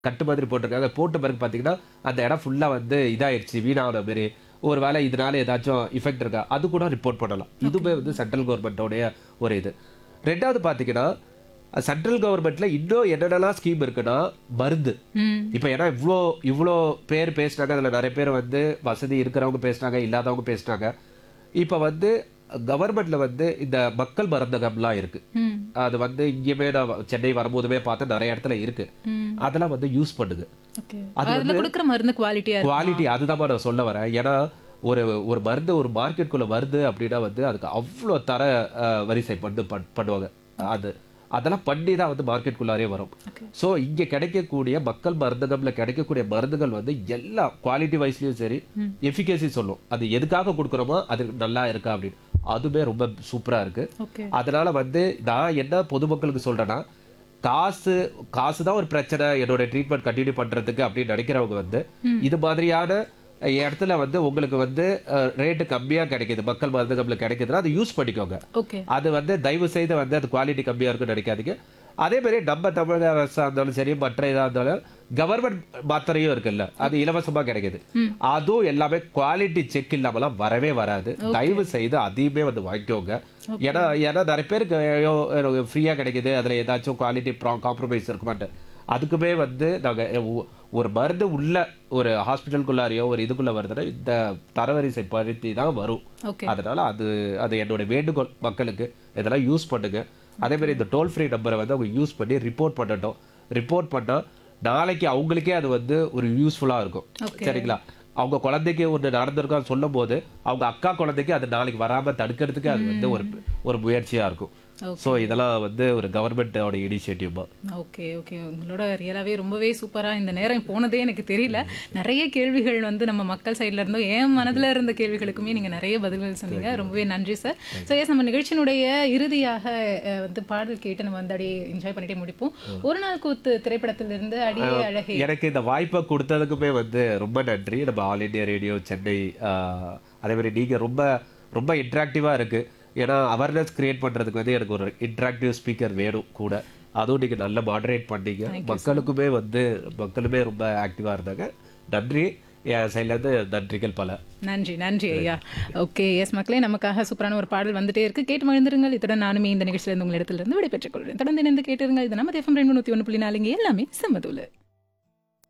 கட்டு மாதிரி போட்டிருக்காங்க போட்ட பிறகு பார்த்தீங்கன்னா அந்த இடம் ஃபுல்லாக வந்து இதாயிருச்சு வீணான மாரி ஒரு வேளை இதனால ஏதாச்சும் இஃபெக்ட் இருக்கா அது கூட ரிப்போர்ட் பண்ணலாம் இதுவுமே வந்து சென்ட்ரல் கவர்மெண்ட்டோடைய ஒரு இது ரெண்டாவது பார்த்தீங்கன்னா சென்ட்ரல் கவர்மெண்ட்ல இன்னும் என்னென்னலாம் ஸ்கீம் இருக்குன்னா மருந்து ம் இப்போ ஏன்னா இவ்வளோ இவ்வளோ பேர் பேசுனாங்க அதில் நிறைய பேர் வந்து வசதி இருக்கிறவங்க பேசுனாங்க இல்லாதவங்க பேசுனாங்க இப்போ வந்து கவர்மெண்ட்ல வந்து இந்த மக்கள் மருந்தகம்லாம் இருக்கு ம் அது வந்து இங்கேயுமே நான் சென்னை வரும்போதுமே பார்த்தா நிறைய இடத்துல இருக்கு ம் அதெல்லாம் வந்து யூஸ் பண்ணுங்க ஓகே அதுல கொடுக்குற மருந்து குவாலிட்டியா இருக்கு குவாலிட்டி அதுதான் நான் சொல்ல வரேன் ஏன்னா ஒரு ஒரு மருந்து ஒரு மார்க்கெட்டுக்குள்ள வருது அப்படின்னா வந்து அதுக்கு அவ்வளோ தர அஹ், வரிசை பண்ணு பண்- பண்ணுவாங்க அது அதெல்லாம் பண்ணி தான் வந்து மார்க்கெட்டுக்குள்ளாரே வரும் Okay. ஸோ இங்கே கிடைக்கக்கூடிய மக்கள் மருந்தகம்ல கிடைக்கக்கூடிய மருந்துகள் வந்து எல்லா குவாலிட்டி வைஸ்லயும் சரி எஃபிகேசி சொல்லும் அது எதுக்காக கொடுக்குறோமோ அது நல்லா இருக்கா அப்படின்னு அதுவுமே ரொம்ப சூப்பரா இருக்கு ஓகே அதனால வந்து நான் என்ன பொதுமக்களுக்கு சொல்றேன்னா காசு காசு தான் ஒரு பிரச்சனை என்னோட ட்ரீட்மெண்ட் கண்டினியூ பண்றதுக்கு அப்படின்னு நினைக்கிறவங்க வந்து இது மாதிரியான இடத்துல வந்து உங்களுக்கு வந்து ரேட்டு கம்மியா கிடைக்குது மக்கள் மருந்தகம்ல கிடைக்குதுன்னா அதை யூஸ் பண்ணிக்கோங்க ஓகே அது வந்து தயவு செய்து வந்து அது குவாலிட்டி கம்மியா இருக்குன்னு நினைக்காதீங்க அதே மாதிரி நம்ம தமிழக அரசா இருந்தாலும் சரி மற்ற இதா இருந்தாலும் கவர்மெண்ட் மாத்திரையும் இருக்குல்ல அது இலவசமா கிடைக்குது அதுவும் எல்லாமே குவாலிட்டி செக் இல்லாமலாம் வரவே வராது தயவு செய்து அதையுமே வந்து வாங்கிக்கோங்க ஏன்னா ஏன்னா நிறைய பேருக்கு ஃப்ரீயா கிடைக்குது அதுல ஏதாச்சும் குவாலிட்டி காம்ப்ரமைஸ் இருக்க மாட்டேன் அதுக்குமே வந்து நாங்க ஒ- ஒரு மருந்து உள்ள ஒரு ஹாஸ்பிட்டலுக்குள்ளாரையோ ஒரு இதுக்குள்ள வருதுன்னா இந்த தரவரிசை பருத்தி தான் வரும் ஓகே அதனால அது அது என்னோட வேண்டுகோள் மக்களுக்கு இதெல்லாம் யூஸ் பண்ணுங்க அதே மாதிரி இந்த டோல் ஃப்ரீ நம்பரை வந்து அவங்க யூஸ் பண்ணி ரிப்போர்ட் பண்ணட்டும் ரிப்போர்ட் பண்ணா நாளைக்கு அவங்களுக்கே அது வந்து ஒரு யூஸ்ஃபுல்லா இருக்கும் Okay. சரிங்களா அவங்க குழந்தைக்கு ஒன்று நடந்திருக்கான்னு சொல்லும் போது அவங்க அக்கா குழந்தைக்கு அது நாளைக்கு வராம தடுக்கிறதுக்கு அது வந்து ஒரு ஒரு முயற்சியா இருக்கும் ஸோ இதெல்லாம் வந்து ஒரு கவர்மெண்டோட இனிஷியேட்டிவ் தான் ஓகே ஓகே உங்களோட ரியலாகவே ரொம்பவே சூப்பராக இந்த நேரம் போனதே எனக்கு தெரியல நிறைய கேள்விகள் வந்து நம்ம மக்கள் சைடில் இருந்தோம் என் மனதில் இருந்த கேள்விகளுக்குமே நீங்கள் நிறைய பதில்கள் சொன்னீங்க ரொம்பவே நன்றி சார் ஸோ எஸ் நம்ம நிகழ்ச்சியினுடைய இறுதியாக அஹ், வந்து பாடல் கேட்டு நம்ம வந்து அப்படியே என்ஜாய் பண்ணிட்டே முடிப்போம் ஒரு நாள் கூத்து திரைப்படத்திலிருந்து அடியே அழகே எனக்கு இந்த வாய்ப்பை கொடுத்ததுக்குமே வந்து ரொம்ப நன்றி நம்ம ஆல் இண்டியா ரேடியோ சென்னை ஆஹ், அதே மாதிரி நீங்க ரொம்ப ரொம்ப இன்ட்ராக்டிவா இருக்கு ஏன்னா அவேர்னஸ் கிரியேட் பண்றதுக்கு வந்து எனக்கு ஒரு இன்ட்ராக்டிவ் ஸ்பீக்கர் வேணும் கூட அதுவும் நீங்க நல்லா மாடரேட் பண்ணீங்க மக்களுக்குமே வந்து மக்களுமே ரொம்ப ஆக்டிவா இருந்தாங்க நன்றி என் சைட்ல இருந்து நன்றிகள் பல நன்றி நன்றி ஐயா ஓகே எஸ் மக்களே நமக்காக சூப்பரான ஒரு பாடல் வந்துட்டே இருக்கு கேட்டு மகிழ்ந்துருங்கள் இத்துடன் நானுமே இந்த நிகழ்ச்சியிலிருந்து உங்கள் இடத்துல இருந்து விடைபெற்றுக் கொள்கிறேன் தொடர்ந்து இணைந்து கேட்டிருங்கள் இது நம்ம எஃப்எம் ரெண்டு நூற்றி ஒன்று புள்ளி நாலுங்க எல்லாமே செம்மதூல